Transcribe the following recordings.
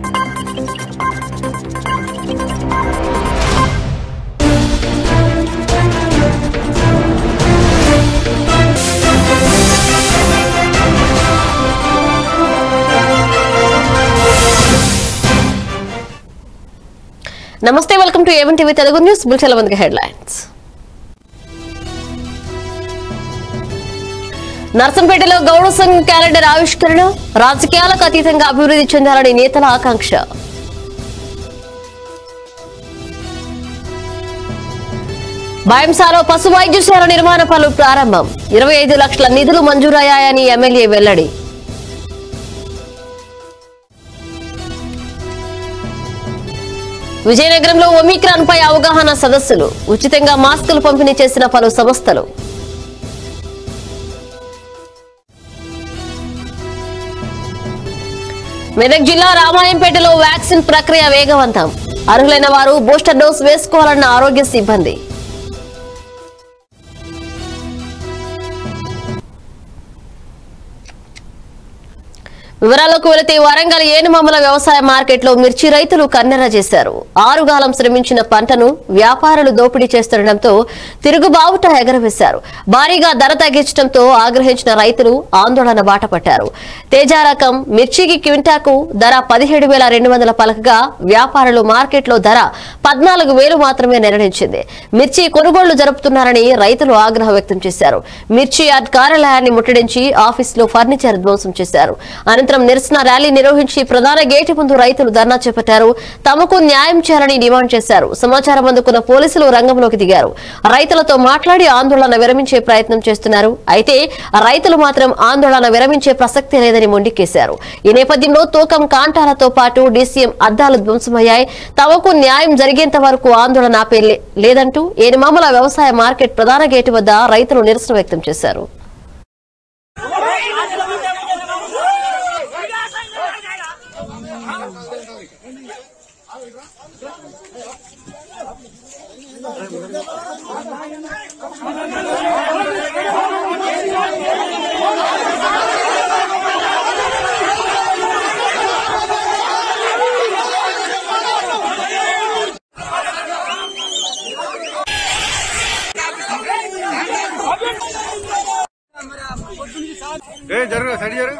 నమస్తే welcome to A one TV Telugu news బుల్చెల మందికి హెడ్లైన్స్ నర్సంపేటలో గౌడ సంఘ్ క్యాలెండర్ ఆవిష్కరణ రాజకీయాలకు అతీతంగా అభివృద్ధి చెందాలని నేతల ఆకాంక్ష భయంసాలో పశు వైద్యశాల నిర్మాణ పనులు ప్రారంభం ఇరవై ఐదు లక్షల నిధులు మంజూరయ్యాయని ఎమ్మెల్యే వెల్లడి విజయనగరంలో ఒమిక్రాన్ పై అవగాహన సదస్సులు ఉచితంగా మాస్కులు పంపిణీ చేసిన పలు సంస్థలు మెదక్ జిల్లా రామాయంపేటలో వ్యాక్సిన్ ప్రక్రియ వేగవంతం అర్హులైన వారు బూస్టర్ డోస్ వేసుకోవాలన్న ఆరోగ్య సిబ్బంది వివరాల్లోకి వెళితే వరంగల్ ఏనుమామల వ్యవసాయ మార్కెట్లో మిర్చి రైతులు కన్నెర చేశారు ఆరుగాలం శ్రమించిన పంటను వ్యాపారులు దోపిడీ చేస్తుండటంతో తిరుగుబావుట ఎగరవేశారు భారీగా ధర తగ్గించడంతో ఆగ్రహించిన రైతులు ఆందోళన బాట పట్టారు తేజ రకం మిర్చికి క్వింటాకు ధర పదిహేడు వేల రెండు వందల పలకగా వ్యాపారులు మార్కెట్లో ధర పద్నాలుగు వేలు మాత్రమే నిర్ణయించింది మిర్చి కొనుగోళ్లు జరుపుతున్నారని రైతులు ఆగ్రహం వ్యక్తం చేశారు మిర్చి యార్డ్ కార్యాలయాన్ని ముట్టడించి ఆఫీసులో ఫర్నిచర్ ధ్వంసం చేశారు అనంతరం నిరసన ర్యాలీ నిర్వహించి ప్రధాన గేటు ముందు రైతులు ధర్నా చేపట్టారు తమకు న్యాయం చేయాలని డిమాండ్ చేశారు సమాచారం అందుకున్న పోలీసులు రంగంలోకి దిగారు రైతులతో మాట్లాడి ఆందోళన విరమించే ప్రయత్నం చేస్తున్నారు అయితే రైతులు మాత్రం ఆందోళన విరమించే ప్రసక్తి లేదని మొండికేశారు ఈ నేపథ్యంలో తూకం కాంటాలతో పాటు డీసీఎం అద్దాలు ధ్వంసమయ్యాయి తమకు న్యాయం జరిగేంత వరకు ఆందోళన ఆపే లే- లేదంటూ ఏనుమామల వ్యవసాయ మార్కెట్ ప్రధాన గేటు వద్ద రైతులు నిరసన వ్యక్తం చేశారు ఏ జరుగు సడి జరుగు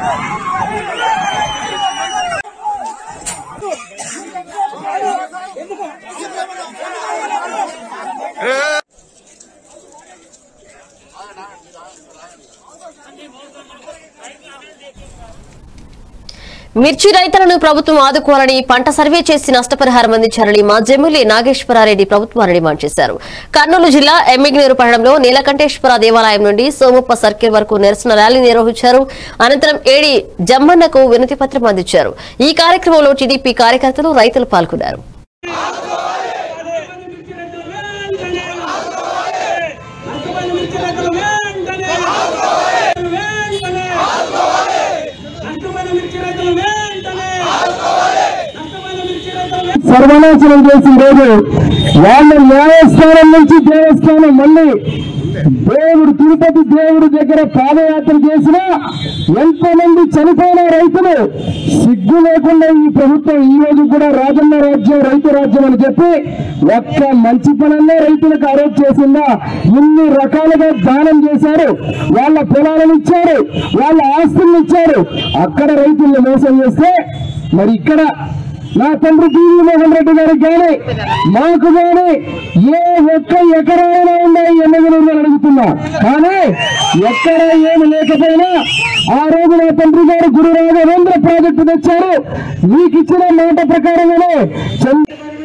మిర్చి రైతులను ప్రభుత్వం ఆదుకోవాలని పంట సర్వే చేసి నష్టపరిహారం అందించాలని మాజీ ఎమ్మెల్యే నాగేశ్వరారెడ్డి ప్రభుత్వాన్ని డిమాండ్ చేశారు కర్నూలు జిల్లా ఎమ్మిగ్నూరు పట్టణంలో నీలకంఠేశ్వర దేవాలయం నుండి సోమప్ప సర్కిల్ వరకు నిరసన ర్యాలీ నిర్వహించారు అనంతరం ఏడి జమ్మన్నకు వినతి పత్రం అందించారు ఈ కార్యక్రమంలో టీడీపీ కార్యకర్తలు రైతులు పాల్గొన్నారు సర్వనాశనం చేసిన రోజు వాళ్ళ న్యాయస్థానం నుంచి దేవస్థానం మళ్ళీ దేవుడు తిరుపతి దేవుడి దగ్గర పాదయాత్ర చేసిన ఎంతో మంది చనిపోయిన రైతులు సిగ్గు లేకుండా ఈ ప్రభుత్వం ఈ రోజు కూడా రాజన్న రాజ్యం రైతు రాజ్యం అని చెప్పి ఒక్క మంచి పనన్నే రైతులకు ఆ రోజు చేసిందా ఇన్ని రకాలుగా దానం చేశారు వాళ్ళ పొలాలను ఇచ్చారు వాళ్ళ ఆస్తులను ఇచ్చారు అక్కడ రైతుల్ని మోసం చేస్తే మరి ఇక్కడ నా తండ్రి జీవి మోహన్ రెడ్డి గారికి కానీ మాకు కానీ ఏ ఒక్క ఎకరాయినా ఉన్నాయి ఎన్నగలూరు అడుగుతున్నా కానీ ఎక్కడ ఏమి లేకపోయినా ఆ రోజు నా తండ్రి గారు గురు రాఘవేంద్ర ప్రాజెక్టు తెచ్చారు మీకు ఇచ్చిన మాట ప్రకారంగానే చంద్ర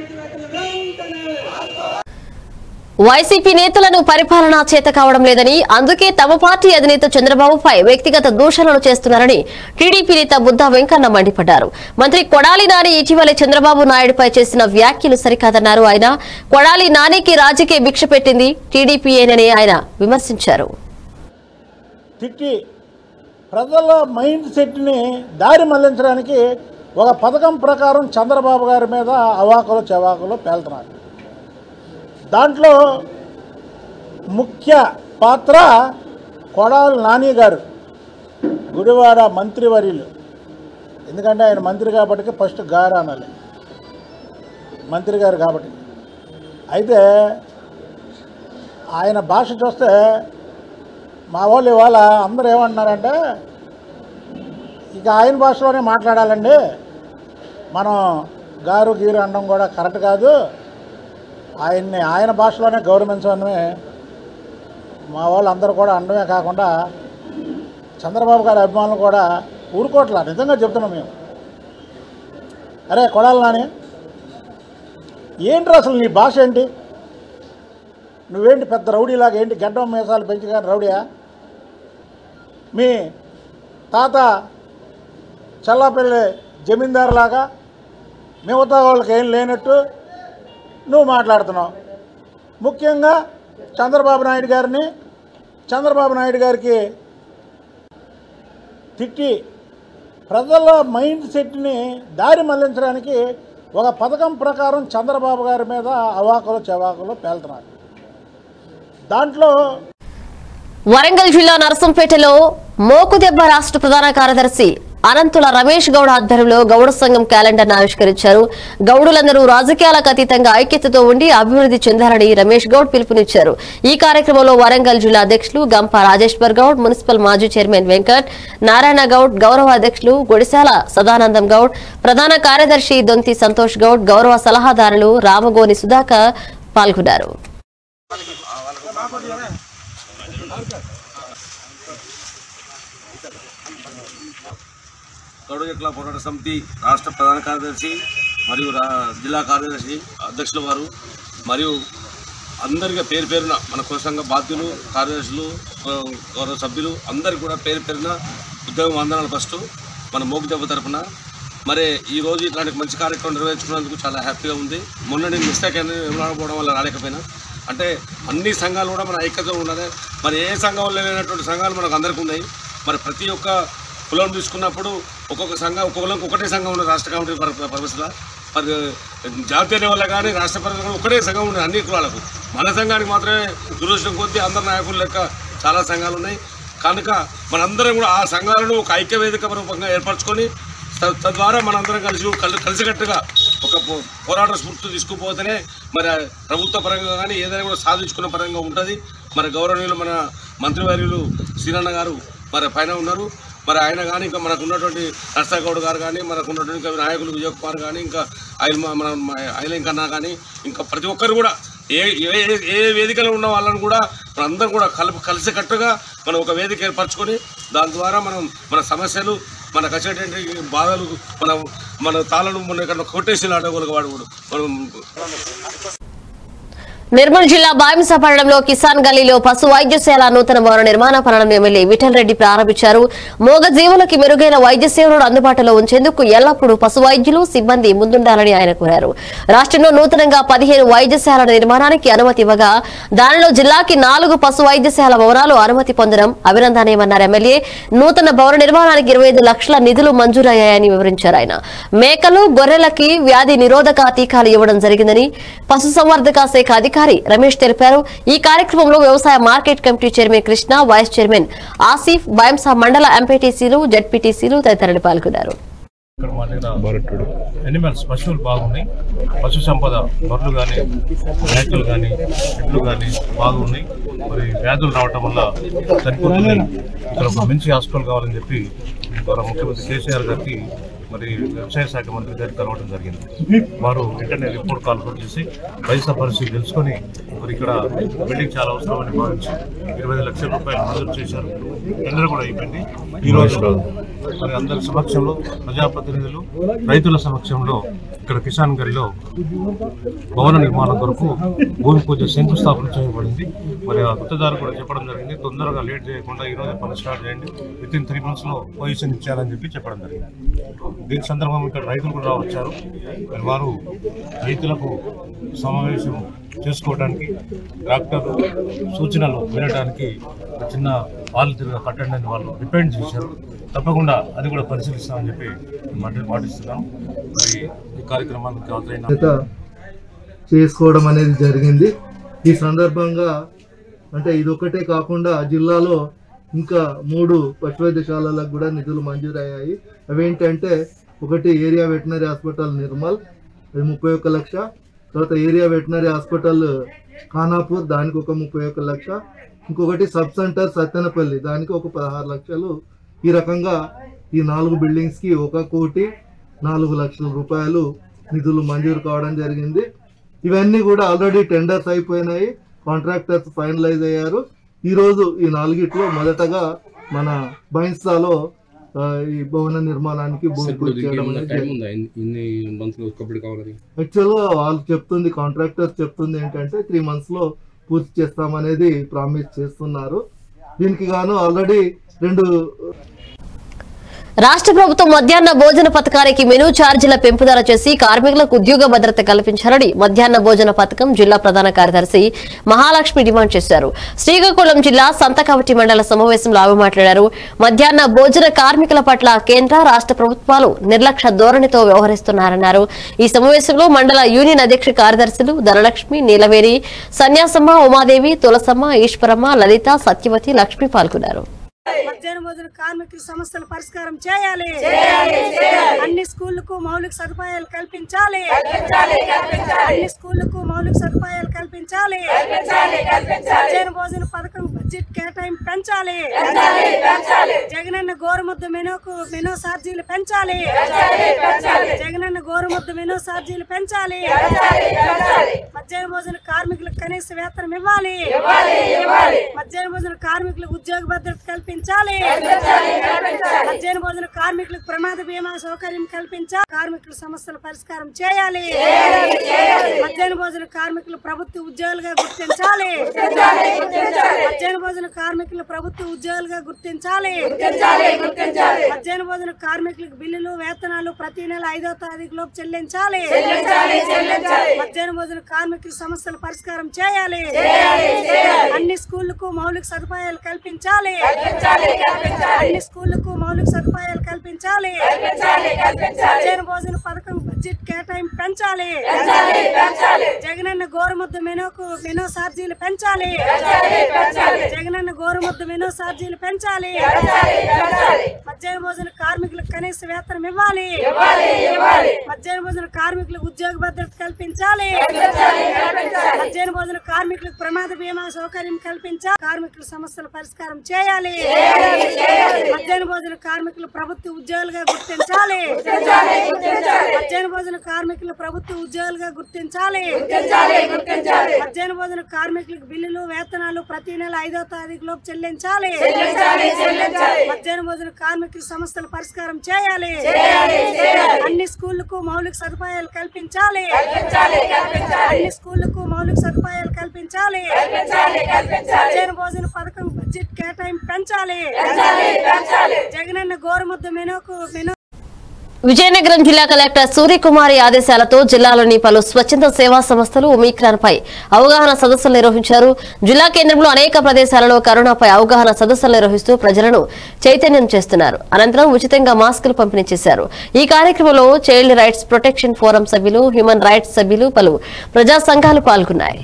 వైసీపీ నేతలను పరిపాలన చేత కావడం లేదని అందుకే తమ పార్టీ అధినేత చంద్రబాబుపై వ్యక్తిగత దూషణలు చేస్తున్నారని టీడీపీ నేత బుద్ధా వెంకన్న మండిపడ్డారు మంత్రి కొడాలి నాని ఇటీవలే చంద్రబాబు నాయుడుపై చేసిన వ్యాఖ్యలు సరికాదన్నారు ఆయన కొడాలి నానికి రాజకీయ భిక్ష పెట్టింది టీడీపీయేనని ఆయన విమర్శించారు తిట్టి ప్రజల మైండ్ సెట్ని దారి మళ్లించడానికి ఒక పథకం ప్రకారం చంద్రబాబు గారి మీద అవాకులు చవాకులు పేలుతున్నారు దాంట్లో ముఖ్య పాత్ర కొడాలి నాని గారు గుడివాడ మంత్రివర్యులు ఎందుకంటే ఆయన మంత్రి కాబట్టి ఫస్ట్ గారు అనాలి మంత్రి గారు కాబట్టి అయితే ఆయన భాష చూస్తే మా వాళ్ళు ఇవాళ అందరూ ఏమంటున్నారంటే ఇక ఆయన భాషలోనే మాట్లాడాలండి మనం గారు గీరు అనడం కూడా కరెక్ట్ కాదు ఆయన్ని ఆయన భాషలోనే గౌరవించడమే మా వాళ్ళు అందరూ కూడా అనడమే కాకుండా చంద్రబాబు గారి అభిమానులు కూడా ఊరుకోట్లా నిజంగా చెప్తున్నాం మేము అరే కొడాలి నాని ఏంటి అసలు నీ భాష ఏంటి నువ్వేంటి పెద్ద రౌడీలాగా ఏంటి గడ్డం మీసాలు పెంచుకొని రౌడీయా మీ తాత చల్లపల్లి జమీందారులాగా మిగతా వాళ్ళకి ఏం లేనట్టు నువ్వు మాట్లాడుతున్నావు ముఖ్యంగా చంద్రబాబు నాయుడు గారిని చంద్రబాబు నాయుడు గారికి తిట్టి ప్రజల మైండ్ సెట్ని దారి మళ్లించడానికి ఒక పథకం ప్రకారం చంద్రబాబు గారి మీద అవాకులు చెవాకులు పేలుతున్నారు దాంట్లో వరంగల్ జిల్లా నరసంపేటలో మోకుదెబ్బ రాష్ట్ర ప్రధాన కార్యదర్శి అనంతుల రమేష్ గౌడ్ ఆధ్వర్యంలో గౌడ సంఘం క్యాలెండర్ ఆవిష్కరించారు గౌడులందరూ రాజకీయాలకు అతీతంగా ఐక్యతతో ఉండి అభివృద్ధి చెందాలని రమేష్ గౌడ్ పిలుపునిచ్చారు ఈ కార్యక్రమంలో వరంగల్ జిల్లా అధ్యక్షులు గంప రాజేశ్వర్ గౌడ్ మున్సిపల్ మాజీ చైర్మన్ వెంకట్ నారాయణ గౌడ్ గౌరవ అధ్యక్షులు గుడిశాల సదానందం గౌడ్ ప్రధాన కార్యదర్శి దొంతి సంతోష్ గౌడ్ గౌరవ సలహాదారులు రామగోని సుధాకర్ పాల్గొన్నారు గౌడ జట్ల పోరాట సమితి రాష్ట్ర ప్రధాన కార్యదర్శి మరియు రా జిల్లా కార్యదర్శి అధ్యక్షుల వారు మరియు అందరికీ పేరు పేరున మన కుల సంఘ బాధ్యులు కార్యదర్శులు గౌ- గౌరవ సభ్యులు అందరికీ కూడా పేరు పేరున ఉద్యోగ వందనాలు ఫస్ట్ మన మోగు దెబ్బ తరపున మరి ఈ రోజు ఇట్లాంటి మంచి కార్యక్రమం నిర్వహించుకున్నందుకు చాలా హ్యాపీగా ఉంది మొన్న నేను మిస్టేక్ అనేది రాకపోవడం వల్ల రాలేకపోయినా అంటే అన్ని సంఘాలు కూడా మన ఐక్యత ఉన్నది మరి ఏ సంఘంలో లేనటువంటి సంఘాలు మనకు అందరికీ ఉన్నాయి మరి ప్రతి ఒక్క కులం తీసుకున్నప్పుడు ఒక్కొక్క సంఘం ఒక్కొక్క కులంకి ఒకటే సంఘం ఉన్నది రాష్ట్ర కమిటీ పర్- పర్పస్లో మరి జాతీయ లెవెల్ కానీ రాష్ట్ర పరంగా ఒకటే సంఘం ఉన్నది అన్ని కులాలకు మన సంఘానికి మాత్రమే దురదృష్టం కొద్దీ అందరి నాయకుల లెక్క చాలా సంఘాలు ఉన్నాయి కనుక మనందరం కూడా ఆ సంఘాలను ఒక ఐక్య వేదిక రూపంగా ఏర్పరచుకొని త- తద్వారా మనందరం కలిసి కలి కలిసికట్టుగా ఒక పో- పోరాట స్ఫూర్తి తీసుకుపోతేనే మరి ఆ ప్రభుత్వ పరంగా కానీ ఏదైనా కూడా సాధించుకున్న పరంగా ఉంటుంది మరి గౌరవనీయులు మన మంత్రివర్యులు శ్రీరన్న గారు మరి పైన ఉన్నారు మరి ఆయన కానీ ఇంకా మనకు ఉన్నటువంటి నర్సాగౌడ్ గారు కానీ మనకు ఉన్నటువంటి ఇంకా నాయకులు విజయ్ కుమార్ కానీ ఇంకా ఆయన మన ఐలింగ్ కన్నా కానీ ఇంకా ప్రతి ఒక్కరు కూడా ఏ ఏ ఏ- ఏ వేదికలో ఉన్న వాళ్ళని కూడా మనందరం కూడా కలుపు కలిసికట్టుగా మనం ఒక వేదిక ఏర్పరచుకొని దాని ద్వారా మనం మన సమస్యలు మనకు వచ్చేటువంటి బాధలు మన మన తాళను మన ఇక్కడ కొట్టేసి ఆటోగలకు వాడు కూడా మనం నిర్మల్ జిల్లా బాయిమిస పట్టణంలో కిసాన్ గల్లీలో పశు వైద్యశాల నూతన భవన నిర్మాణ పనులను ఎమ్మెల్యే విఠల్ రెడ్డి ప్రారంభించారు మూగ జీవులకి మెరుగైన వైద్య సేవలను అందుబాటులో ఉంచేందుకు ఎల్లప్పుడూ పశు వైద్యులు సిబ్బంది ముందుండాలని ఆయన కోరారు రాష్ట్రంలో నూతనంగా పదిహేను వైద్యశాలల నిర్మాణానికి అనుమతి ఇవ్వగా దానిలో జిల్లాకి నాలుగు పశు వైద్యశాల భవనాలు అనుమతి పొందడం అభినందనీయమన్నారు ఎమ్మెల్యే నూతన భవన నిర్మాణానికి ఇరవై లక్షల నిధులు మంజూరయ్యాయని వివరించారు ఆయన మేకలు గొర్రెలకి వ్యాధి నిరోధక టీకాలు ఇవ్వడం జరిగిందని పశుసంవర్ధక శాఖ అధికారి రమేష్ తెలిపారు ఈ కార్యక్రమంలో వ్యవసాయ market committee chairman Krishna vice chairman Asif Bhainsa మండల ఎంపీటీసీలు జడ్పీటీసీలు తదితరులు పాల్గొన్నారు ఇక్కడ మా దగ్గర ఎనిమల్స్ పశువులు బాగున్నాయి పశు సంపద బర్రెలు కానీ మేకలు కానీ ఎడ్లు కానీ బాగున్నాయి మరి వ్యాధులు రావటం వల్ల చనిపోతున్నాయి ఇక్కడ ఒక మంచి హాస్పిటల్ కావాలని చెప్పి గౌరవ ముఖ్యమంత్రి కేసీఆర్ గారికి మరి వ్యవసాయ శాఖ మంత్రి గారికి కలవడం జరిగింది వారు వెంటనే రిపోర్ట్ కాల్ఫర్ చేసి పైసా పరిస్థితి తెలుసుకొని మరి ఇక్కడ బిల్డింగ్ చాలా అవసరమని భావించి ఇరవై ఐదు లక్షల రూపాయలు మంజూరు చేశారు టెండర్ కూడా అయిపోయింది ఈ రోజు మరి అందరి సమక్షంలో ప్రజాప్రతినిధులు రైతుల సమక్షంలో ఇక్కడ కిసాన్ గడిలో భవన నిర్మాణం కొరకు భూమి పూజ శంకుస్థాపన చేయబడింది మరి ఆ గుత్తదారు కూడా చెప్పడం జరిగింది తొందరగా లేట్ చేయకుండా ఈ రోజు పని స్టార్ట్ చేయండి విత్ ఇన్ త్రీ మంత్స్ లో పొజిషన్ ఇచ్చారని చెప్పి చెప్పడం జరిగింది దీని సందర్భంగా ఇక్కడ రైతులు కూడా వచ్చారు మరి వారు రైతులకు సమావేశం చేసుకోవడానికి డాక్టర్ సూచనలు వినడానికి ఒక చిన్న పాలు తిరిగి కట్టండి అని వాళ్ళు డిపెండ్ చేశారు తప్పకుండా అది కూడా పరిశీలిస్తామని చెప్పి మాట మాటిస్తున్నాం మరి ఈ కార్యక్రమానికి హాజరైన బాధ్యత చేసుకోవడం అనేది జరిగింది ఈ సందర్భంగా అంటే ఇదొక్కటే కాకుండా జిల్లాలో ఇంకా మూడు పశు వైద్యశాలలకు కూడా నిధులు మంజూరయ్యాయి అవేంటంటే ఒకటి ఏరియా వెటనరీ హాస్పిటల్ నిర్మల్ అది ముప్పై ఒక్క లక్ష తర్వాత ఏరియా వెటనరీ హాస్పిటల్ ఖానాపూర్ దానికి ఒక ముప్పై ఒక్క లక్ష ఇంకొకటి సబ్ సెంటర్ సత్తెనపల్లి దానికి ఒక పదహారు లక్షలు ఈ రకంగా ఈ నాలుగు బిల్డింగ్స్ కి ఒక కోటి నాలుగు లక్షల రూపాయలు నిధులు మంజూరు కావడం జరిగింది ఇవన్నీ కూడా ఆల్రెడీ టెండర్స్ అయిపోయినాయి కాంట్రాక్టర్స్ ఫైనలైజ్ అయ్యారు ఈ రోజు ఈ నాలుగిట్లో మొదటగా మన బైన్సాలో ఆ, ఈ భవన నిర్మాణానికి భూమి పూజ చేయడం అనేది జరిగింది. ఇన్ని మంత్లు కంప్లీట్ కావాలని యాక్చువల్గా వాళ్ళు చెప్తుంది కాంట్రాక్టర్స్ చెప్తుంది ఏంటంటే త్రీ మంత్స్ లో పూర్తి చేస్తామనేది ప్రామిస్ చేస్తున్నారు దీనికి గాను ఆల్రెడీ రెండు రాష్ట్ర ప్రభుత్వం మధ్యాహ్న భోజన పథకానికి మెనూ ఛార్జీల పెంపుదల చేసి కార్మికులకు ఉద్యోగ భద్రత కల్పించాలని మధ్యాహ్న భోజన పథకం జిల్లా ప్రధాన కార్యదర్శి మహాలక్ష్మి డిమాండ్ చేశారు శ్రీకాకుళం జిల్లా సంతకవటి మండల సమావేశంలో ఆమె మాట్లాడారు మధ్యాహ్న భోజన కార్మికుల పట్ల కేంద్ర రాష్ట్ర ప్రభుత్వాలు నిర్లక్ష్య ధోరణితో వ్యవహరిస్తున్నారన్నారు ఈ సమావేశంలో మండల యూనియన్ అధ్యక్ష కార్యదర్శులు ధనలక్ష్మి నీలవేరి సన్యాసమ్మ ఉమాదేవి తులసమ్మ ఈశ్వరమ్మ లలిత సత్యవతి లక్ష్మి పాల్గొన్నారు మధ్యాహ్న భోజన కార్మికుల సమస్యల పరిష్కారం చేయాలి అన్ని స్కూళ్లకు మౌలిక సదుపాయాలు కల్పించాలి అన్ని స్కూళ్లకు మౌలిక సదుపాయాలు కల్పించాలి మధ్యాహ్న భోజన పథకం బడ్జెట్ కేటాయింపు పెంచాలి జగనన్న గోరుముద్ద మెనూకు మెనూ ఛార్జీలు పెంచాలి జగనన్న గోరుముద్ద మెనూ ఛార్జీలు పెంచాలి మధ్యాహ్న భోజన కార్మికులకు కనీస వేతనం ఇవ్వాలి మధ్యాహ్న భోజన కార్మికులకు ఉద్యోగ భద్రత కల్పించాలి మధ్యాహ్న భోజన కార్మికులకు ప్రమాద బీమా సౌకర్యం కల్పించాలి కార్మికుల సమస్యల పరిష్కారం చేయాలి మధ్యాహ్న భోజన కార్మికులు ప్రభుత్వ ఉద్యోగులుగా గుర్తించాలి మధ్యాహ్న భోజన కార్మికులు ప్రభుత్వ ఉద్యోగులుగా గుర్తించాలి మధ్యాహ్న భోజన కార్మికులకు బిల్లులు వేతనాలు ప్రతి నెల ఐదో తారీఖు లోపు చెల్లించాలి మధ్యాహ్న భోజన కార్మికుల సమస్యల పరిష్కారం చేయాలి అన్ని స్కూళ్లకు మౌలిక సదుపాయాలు కల్పించాలి అన్ని స్కూళ్లకు మౌలిక సదుపాయాలు కల్పించాలి మధ్యాహ్న భోజన పథకం బడ్జెట్ కేటాయింపు పెంచాలి జగనన్న గోరుముద్ద మెనూకు మెనూ ఛార్జీలు పెంచాలి జగనన్న గోరుముద్ద మెనూ ఛార్జీలు పెంచాలి మధ్యాహ్న భోజన కార్మికులకు కనీస వేతనం ఇవ్వాలి మధ్యాహ్న భోజన కార్మికులకు ఉద్యోగ భద్రత కల్పించాలి మధ్యాహ్న భోజన కార్మికులకు ప్రమాద బీమా సౌకర్యం కల్పించాలి కార్మికుల సమస్యల పరిష్కారం చేయాలి మధ్యాహ్న భోజన కార్మికులు ప్రభుత్వ ఉద్యోగులుగా గుర్తించాలి మధ్యాహ్న భోజన కార్మికులు ప్రభుత్వ ఉద్యోగులుగా గుర్తించాలి మధ్యాహ్న భోజన కార్మికులకు బిల్లులు వేతనాలు ప్రతి నెల ఐదో తారీఖు లోపు చెల్లించాలి మధ్యాహ్న భోజన కార్మికుల సమస్యల పరిష్కారం చేయాలి అన్ని స్కూళ్లకు మౌలిక సదుపాయాలు కల్పించాలి అన్ని స్కూళ్లకు మౌలిక సదుపాయాలు కల్పించాలి మధ్యాహ్న భోజన పథకం బడ్జెట్ కేటాయింపు పెంచాలి జగనన్న గోరుముద్ద మెనూకు మెనూ విజయనగరం జిల్లా కలెక్టర్ సూర్యకుమారి ఆదేశాలతో జిల్లాలోని పలు స్వచ్ఛంద సేవా సంస్థలు ఒమిక్రాన్ పై అవగాహన సదస్సులు నిర్వహించారు జిల్లా కేంద్రంలో అనేక ప్రదేశాలలో కరోనాపై అవగాహన సదస్సులు నిర్వహిస్తూ ప్రజలను చైతన్యం చేస్తున్నారు అనంతరం ఉచితంగా మాస్కులు పంపిణీ చేశారు ఈ కార్యక్రమంలో చైల్డ్ రైట్స్ ప్రొటెక్షన్ ఫోరం సభ్యులు హ్యూమన్ రైట్స్ సభ్యులు పలు ప్రజా సంఘాలు పాల్గొన్నాయి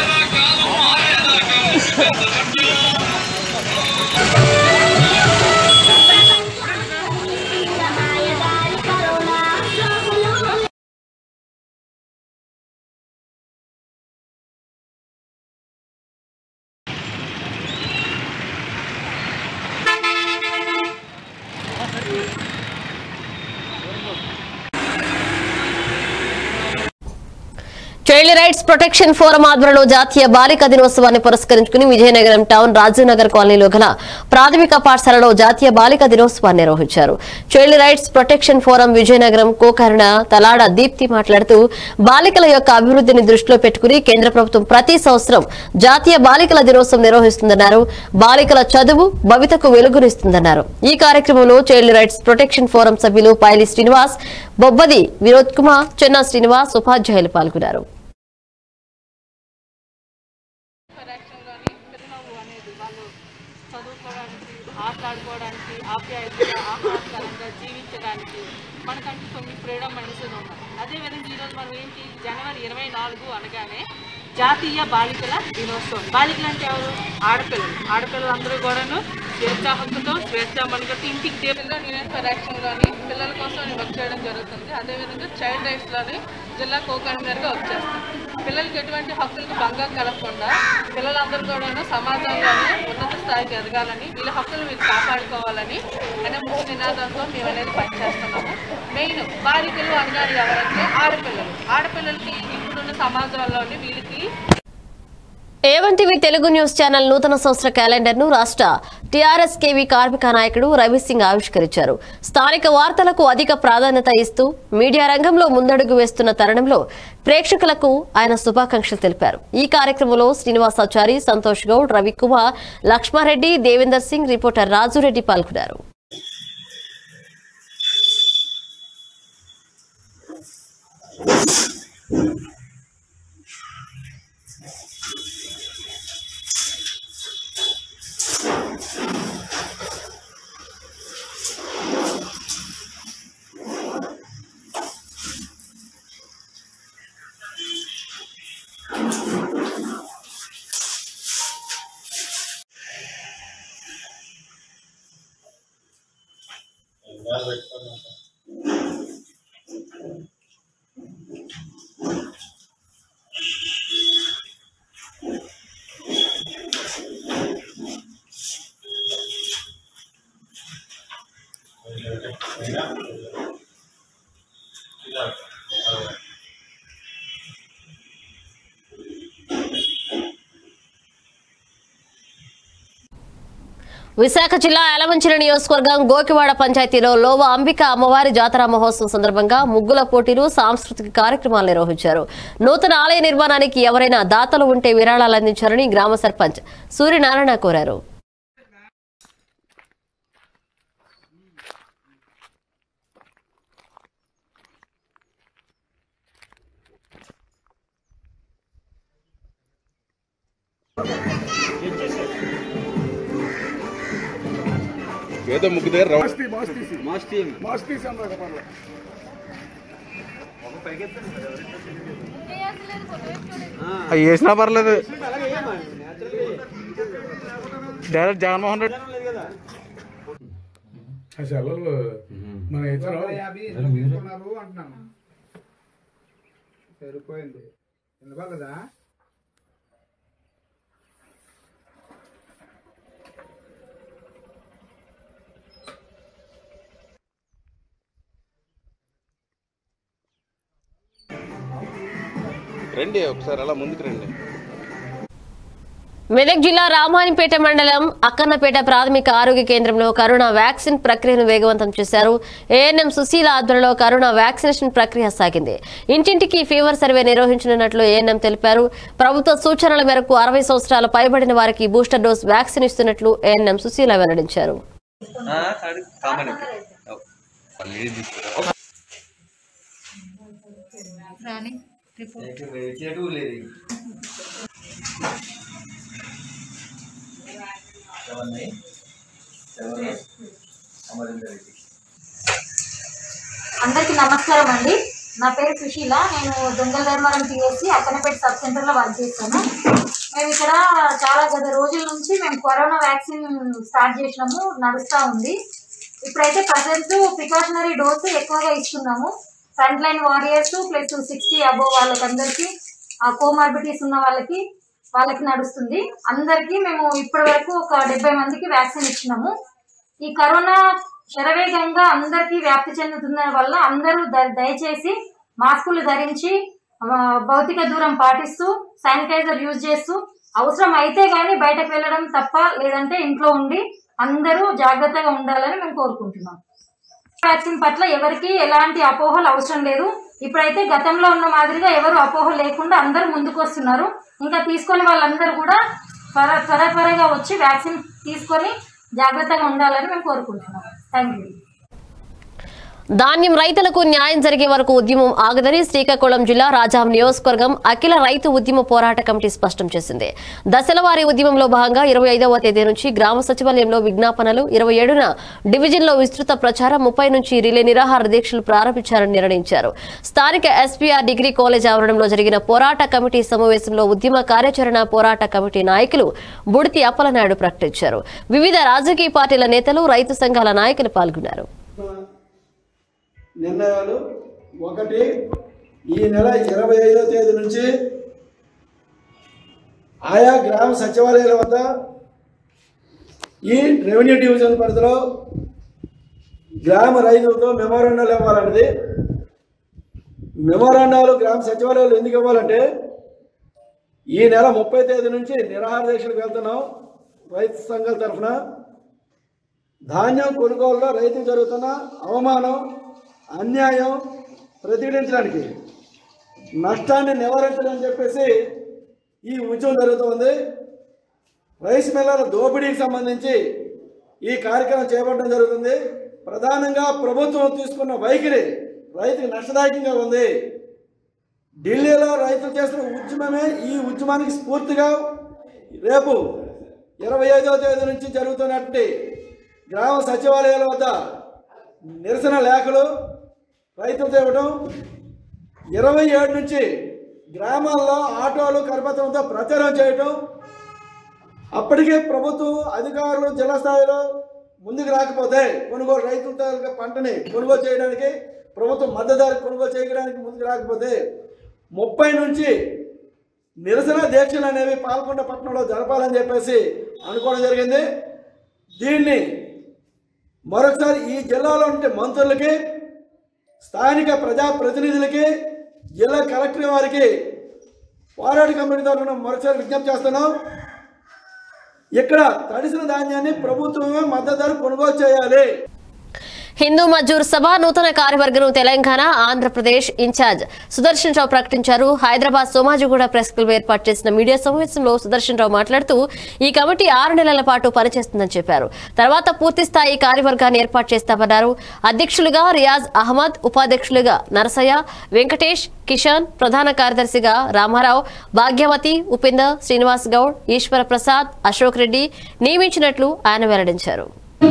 చైల్డ్ రైట్స్ ప్రొటెక్షన్ ఫోరం ఆధ్వర్యంలో జాతీయ బాలిక దినోత్సవాన్ని పురస్కరించుకుని విజయనగరం టౌన్ రాజీవ్నగర్ కాలనీలో గల ప్రాథమిక పాఠశాలలో జాతీయ బాలిక దినోత్సవాన్ని నిర్వహించారు child rights protection forum Vizianagaram Kokarana Talada Deepthi మాట్లాడుతూ బాలికల యొక్క అభివృద్ధిని దృష్టిలో పెట్టుకుని కేంద్ర ప్రభుత్వం ప్రతి సంవత్సరం జాతీయ బాలికల దినోత్సవం నిర్వహిస్తుందన్నారు బాలికల చదువు భవితకు వెలుగునిస్తుందన్నారు ఈ కార్యక్రమంలో చైల్డ్ రైట్స్ ప్రొటెక్షన్ ఫోరం సభ్యులు పైలి శ్రీనివాస్ బొబ్బది వినోద్ కుమార్ చెన్నా శ్రీనివాస్ ఉపాధ్యాయులు పాల్గొన్నారు యాక్షన్లోని చిరునవ్వు అనేది వాళ్ళు చదువుకోవడానికి ఆటలాడుకోవడానికి ఆప్యాయతగా ఆహ్లాదకరంగా జీవించడానికి మనకంటూ కొన్ని ఫ్రీడమ్ అనేసి ఉన్నాయి అదేవిధంగా ఈరోజు మనం ఏంటి జనవరి ఇరవై నాలుగు అనగానే జాతీయ బాలికల దినోత్సవం బాలికలు అంటే ఎవరు ఆడపిల్లలు ఆడపిల్లలు అందరూ కూడాను స్వేచ్ఛా హక్కుతో స్వేచ్ఛా మనకట్టు ఇంటికి తీరుగా యూనియన్ ఫర్ యాక్షన్లోని పిల్లల కోసం నేను వర్క్ చేయడం జరుగుతుంది అదేవిధంగా చైల్డ్ రైట్స్లోని జిల్లా కో కన్వీనర్గా వర్క్ చేస్తాను పిల్లలకి ఎటువంటి హక్కులకు భంగం కలగకుండా పిల్లలందరూ కూడాను సమాజంలోనే ఉన్నత స్థాయికి ఎదగాలని వీళ్ళ హక్కులు వీళ్ళు కాపాడుకోవాలని అనే ముఖ్య నినాదంతో మేము అనేది పనిచేస్తున్నాము మెయిన్ బాలికలు అనగానే ఎవరంటే ఆడపిల్లలు ఆడపిల్లలకి ఇప్పుడున్న సమాజంలోని వీళ్ళకి A one TV Telugu news channel నూతన సంవత్సర క్యాలెండర్ ను రాష్ట్ర టీఆర్ఎస్ కేవీ కార్మిక నాయకుడు రవిసింగ్ ఆవిష్కరించారు స్థానిక వార్తలకు అధిక ప్రాధాన్యత ఇస్తూ మీడియా రంగంలో ముందడుగు వేస్తున్న తరుణంలో ప్రేక్షకులకు ఆయన శుభాకాంక్షలు తెలిపారు ఈ కార్యక్రమంలో శ్రీనివాసాచారి సంతోష్ గౌడ్ రవికుమార్ లక్ష్మారెడ్డి దేవేందర్ సింగ్ రిపోర్టర్ రాజురెడ్డి పాల్గొన్నారు విశాఖ జిల్లా యలమంచిలి నియోజకవర్గం గోకివాడ పంచాయతీలో లోవ అంబిక అమ్మవారి జాతర మహోత్సవం సందర్భంగా ముగ్గుల పోటీలు సాంస్కృతిక కార్యక్రమాలు నిర్వహించారు నూతన ఆలయ నిర్మాణానికి ఎవరైనా దాతలు ఉంటే విరాళాలు అందించాలని గ్రామ సర్పంచ్ సూర్యనారాయణ కోరారు ఏదో ముగ్గు దగ్గర అవి వేసినా పర్లేదు డైరెక్ట్ జగన్మోహన్ రెడ్డి సెలవులు మన ఇతను అంటున్నాను సరిపోయింది ఎందువల్లదా రండి ఒకసారి అలా ముందుకు రండి మెదక్ జిల్లా రామానిపేట మండలం అక్కన్నపేట ప్రాథమిక ఆరోగ్య కేంద్రంలో కరోనా వ్యాక్సిన్ ప్రక్రియను వేగవంతం చేశారు ఏఎన్ఎం సుశీల ఆధ్వర్యంలో కరోనా వ్యాక్సినేషన్ ప్రక్రియ సాగింది ఇంటింటికి ఫీవర్ సర్వే నిర్వహించనున్నట్లు ఏఎన్ఎం తెలిపారు ప్రభుత్వ సూచనల మేరకు అరవై సంవత్సరాల పైబడిన వారికి బూస్టర్ డోస్ వ్యాక్సిన్ ఇస్తున్నట్లు ఏఎన్ఎం సుశీల వెల్లడించారు అందరికీ నమస్కారం అండి నా పేరు సుశీల నేను దొంగల ధర్మారం పిఎస్సి అక్కనపేట సబ్ సెంటర్లో వర్క్ చేస్తాను మేము ఇక్కడ చాలా గత రోజుల నుంచి మేము కరోనా వ్యాక్సిన్ స్టార్ట్ చేసినాము నడుస్తూ ఉంది ఇప్పుడైతే ప్రజెంట్ ప్రికాషనరీ డోసు ఎక్కువగా ఇస్తున్నాము front line warriors plus sixty above వాళ్ళకందరికీ ఆ కోమార్బిటీస్ ఉన్న వాళ్ళకి వాళ్ళకి నడుస్తుంది అందరికీ మేము ఇప్పటి వరకు ఒక డెబ్బై మందికి వ్యాక్సిన్ ఇచ్చినాము ఈ కరోనా శరవేగంగా అందరికీ వ్యాప్తి చెందుతున్న వల్ల అందరూ ద- దయచేసి మాస్కులు ధరించి ఆ, భౌతిక దూరం పాటిస్తూ శానిటైజర్ యూజ్ చేస్తూ అవసరం అయితే గానీ బయటకు వెళ్ళడం తప్ప లేదంటే ఇంట్లో ఉండి అందరూ జాగ్రత్తగా ఉండాలని మేము కోరుకుంటున్నాం వ్యాక్సిన్ పట్ల ఎవరికి ఎలాంటి అపోహలు అవసరం లేదు ఇప్పుడైతే గతంలో ఉన్న మాదిరిగా ఎవరు అపోహ లేకుండా అందరూ ముందుకు వస్తున్నారు ఇంకా తీసుకొని వాళ్ళందరూ కూడా త్వర త్వర త్వరగా వచ్చి వ్యాక్సిన్ తీసుకొని జాగ్రత్తగా ఉండాలని మేము కోరుకుంటున్నాం థ్యాంక్ యూ ధాన్యం రైతులకు న్యాయం జరిగే వరకు ఉద్యమం ఆగదని శ్రీకాకుళం జిల్లా రాజాం నియోజకవర్గం అఖిల రైతు ఉద్యమ పోరాట కమిటీ స్పష్టం చేసింది దశల వారీ ఉద్యమంలో భాగంగా ఇరవై ఐదవ తేదీ నుంచి గ్రామ సచివాలయంలో విజ్ఞాపనలు ఇరవై ఏడున డివిజన్లో విస్తృత ప్రచారం ముప్పై నుంచి రిలే నిరాహార దీక్షలు ప్రారంభించారని నిర్ణయించారు స్థానిక ఎస్పీఆర్ డిగ్రీ కాలేజ్ ఆవరణంలో జరిగిన పోరాట కమిటీ సమావేశంలో ఉద్యమ కార్యాచరణ పోరాట కమిటీ నాయకులు బుడితి అప్పలనాయుడు ప్రకటించారు వివిధ రాజకీయ పార్టీల నేతలు రైతు సంఘాల నాయకులు పాల్గొన్నారు నిర్ణయాలు ఒకటి ఈ నెల ఇరవై ఐదో తేదీ నుంచి ఆయా గ్రామ సచివాలయాల వద్ద ఈ రెవెన్యూ డివిజన్ పరిధిలో గ్రామ రైతులతో మెమోరాండాలు ఇవ్వాలన్నది మెమోరాండాలు గ్రామ సచివాలయాలు ఎందుకు ఇవ్వాలంటే ఈ నెల ముప్పై తేదీ నుంచి నిరాహార దీక్షలకు వెళ్తున్నాం రైతు సంఘాల తరఫున ధాన్యం కొనుగోలులో రైతుకు జరుగుతున్న అవమానం అన్యాయం ప్రతిఘటించడానికి నష్టాన్ని నివారించడానికి చెప్పేసి ఈ ఉద్యమం జరుగుతుంది రైస్ మిల్లర్ దోపిడీకి సంబంధించి ఈ కార్యక్రమం చేపట్టడం జరుగుతుంది ప్రధానంగా ప్రభుత్వం తీసుకున్న వైఖరి రైతుకు నష్టదాయకంగా ఉంది ఢిల్లీలో రైతులు చేస్తున్న ఉద్యమమే ఈ ఉద్యమానికి స్ఫూర్తిగా రేపు ఇరవై ఐదవ తేదీ నుంచి జరుగుతున్నటువంటి గ్రామ సచివాలయాల వద్ద నిరసన లేఖలు రైతులతో ఇవ్వడం ఇరవై ఏడు నుంచి గ్రామాల్లో ఆటోలు కరపత్రంతో ప్రచారం చేయటం అప్పటికే ప్రభుత్వం అధికారులు జిల్లా స్థాయిలో ముందుకు రాకపోతే కొనుగోలు రైతుల తాలూకా పంటని కొనుగోలు చేయడానికి ప్రభుత్వం మద్దతు ధర కొనుగోలు చేయడానికి ముందుకు రాకపోతే ముప్పై నుంచి నిరసన దీక్షలు అనేవి పాల్గొండ పట్టణంలో జరపాలని చెప్పేసి అనుకోవడం జరిగింది దీన్ని మరొకసారి ఈ జిల్లాలో ఉండే మంత్రులకి స్థానిక ప్రజాప్రతినిధులకి జిల్లా కలెక్టర్ వారికి పోరాట కమిటీ తరఫున మరొకసారి విజ్ఞప్తి చేస్తున్నాం ఇక్కడ తడిసిన ధాన్యాన్ని ప్రభుత్వమే మద్దతు ధర కొనుగోలు చేయాలి హిందూ మజూర్ సభ నూతన కార్యవర్గం తెలంగాణ ఆంధ్రప్రదేశ్ ఇన్ఛార్జ్ సుదర్శన్ రావు ప్రకటించారు హైదరాబాద్ సోమాజిగూడ ప్రెస్ క్లబ్ ఏర్పాటు చేసిన మీడియా సమావేశంలో సుదర్శన్ రావు మాట్లాడుతూ ఈ కమిటీ ఆరు నెలల పాటు పనిచేస్తుందని చెప్పారు తర్వాత పూర్తి స్థాయి కార్యవర్గాన్ని ఏర్పాటు చేస్తామన్నారు అధ్యక్షులుగా రియాజ్ అహ్మద్ ఉపాధ్యక్షులుగా నరసయ్య వెంకటేష్ కిషన్ ప్రధాన కార్యదర్శిగా రామారావు భాగ్యవతి ఉపేందర్ శ్రీనివాస్ గౌడ్ ఈశ్వర ప్రసాద్ అశోక్ రెడ్డి నియమించినట్లు ఆయన వెల్లడించారు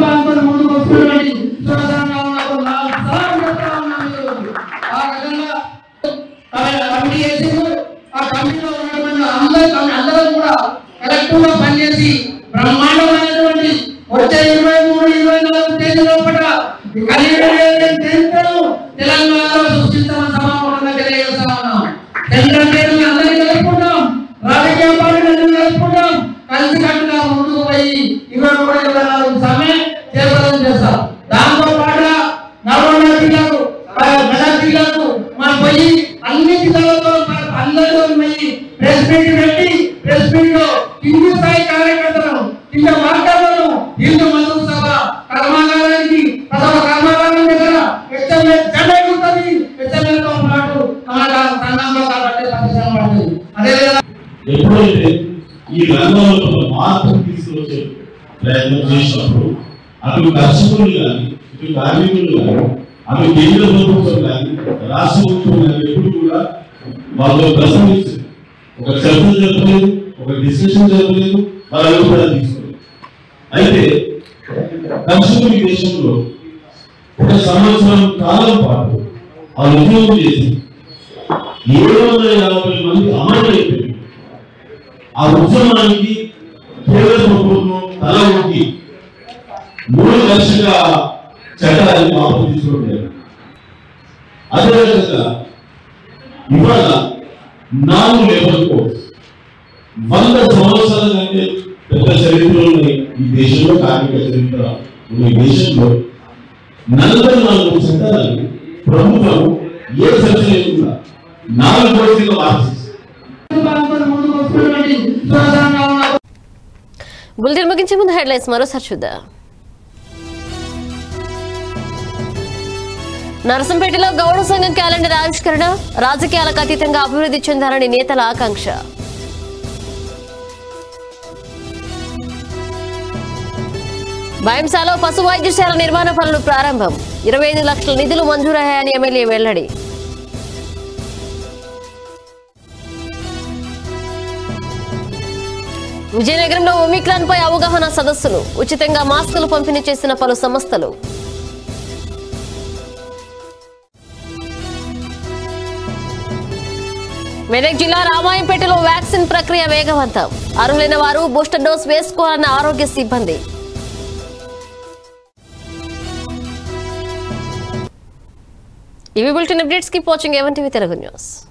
కమిటీ చేసిండు ఆ కమిటీలో ఉన్నటువంటి అందరూ అందరూ కూడా కలెక్టివ్ గా పనిచేసి బ్రహ్మాండమైనటువంటి వచ్చే ఇరవై మూడు ఇరవై నాలుగు తేదీ లోపల కలిగిన చరిత్రను తెలంగాణలో సృష్టిస్తామని సమాపంగా తెలియజేస్తా ఉన్నాం కేంద్ర పేరుని అందరినీ కలుపుకుంటాం రాజకీయ పార్టీలను కలుపుకుంటాం కలిసి కట్టుగా ముందుకు పోయి ఇరవై మూడు ఇరవై నాలుగు సమయం చేపట్టడం చేస్తాం దాంతో పాటు నల్గొండ జిల్లాకు ఆ, మెదక్ జిల్లాకు మనం పోయి అన్ని జిల్లాలతో మన అందరితో పోయి ప్రెస్ మీట్ పెట్టి ప్రెస్ మీట్ లో కింది స్థాయి కార్యకర్తలను కింద వర్గాలను హిందూ మధు సభ కర్మాగారానికి ప్రథమ కర్మాగారం దగ్గర హెచ్ఎంఎల్ జెండా ఎగురుతుంది హెచ్ఎంఎల్ తో పాటు మన సంఘంలో కాబట్టి పరిశ్రమ పడుతుంది అదేవిధంగా ఎప్పుడైతే ఈ రంగంలో ఒక మార్పు తీసుకొచ్చే ప్రయత్నం చేసినప్పుడు అటు కర్షకులు కానీ ఇటు కార్మికులు కానీ అటు కేంద్ర ప్రభుత్వం కానీ రాష్ట్ర ప్రభుత్వం కానీ ఎప్పుడు కూడా వాళ్ళు ప్రసంగించారు ఒక చర్చ జరపలేదు ఒక డిస్కషన్ జరపలేదు వాళ్ళ అభిప్రాయాలు తీసుకోలేదు అయితే కర్షకులు ఈ దేశంలో ఒక సంవత్సరం కాలం పాటు ఆ ఉద్యోగం చేసి ఏడు వందల యాభై మంది అమరులైపోయింది ఆ ఉద్యమానికి కేంద్ర ప్రభుత్వం తల ఊపి మూడు లక్షల చట్టాన్ని మార్పు తీసుకుంటారు అదేవిధంగా ఇవాళ నాలుగు లేబర్ కోడ్స్ వంద సంవత్సరాల కంటే పెద్ద చరిత్ర ఉన్నాయి ఈ దేశంలో కార్మిక చరిత్ర ఉన్న ఈ దేశంలో నలభై నాలుగు చట్టాలను ప్రభుత్వం ఏ చర్చ లేకుండా నాలుగు కోట్లుగా మార్చేసింది బులెటిన్ ముగించే ముందు హెడ్లైన్స్ మరోసారి చూద్దాం నరసంపేటలో గౌడ సంఘం క్యాలెండర్ ఆవిష్కరణ రాజకీయాలకు అతీతంగా అభివృద్ధి చెందాలని నేతల ఆకాంక్ష భయంసాలో పశు వైద్యశాల నిర్మాణ పనులు ప్రారంభం ఇరవై ఐదు లక్షల నిధులు మంజూరయ్యాయని ఎమ్మెల్యే వెల్లడి విజయనగరంలో ఒమిక్రాన్ పై అవగాహన సదస్సులు ఉచితంగా మాస్కులు పంపిణీ చేసిన పలు సంస్థలు మెదక్ జిల్లా రామాయంపేటలో వ్యాక్సిన్ ప్రక్రియ వేగవంతం అర్హులైన వారు బూస్టర్ డోస్ వేసుకోవాలన్న ఆరోగ్య సిబ్బంది ఇవి bulletin updates keep watching A one TV Telugu news